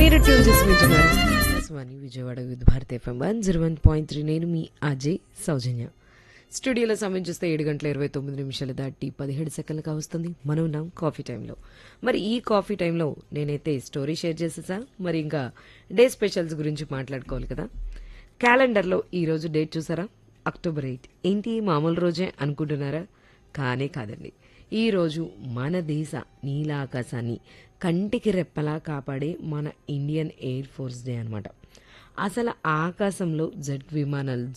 మీరు ట్యూన్ చేసి వింటున్నారు Akashvani Vijayawada with Bharat FM one zero one point three నేను మీ అజయ్ సౌజన్య స్టూడియోలో సమయం చూస్తే ఏడు గంటల ఇరవై తొమ్మిది నిమిషాలు దాటి పదిహేడు సెకండ్లుగా వస్తుంది మనం ఉన్నాం కాఫీ టైంలో మరి ఈ కాఫీ టైంలో నేనైతే స్టోరీ షేర్ చేసేసా మరి ఇంకా డే స్పెషల్స్ గురించి మాట్లాడుకోవాలి కదా క్యాలెండర్లో ఈరోజు డేట్ చూసారా అక్టోబర్ ఎయిట్ ఏంటి మామూలు రోజే అనుకుంటున్నారా కానే కాదండి ఈ రోజు మన దేశ నీలాకాశాన్ని కంటికి రెప్పలా కాపాడే మన ఇండియన్ ఎయిర్ ఫోర్స్ డే అన్నమాట అసలు ఆకాశంలో జెట్ విమానాలు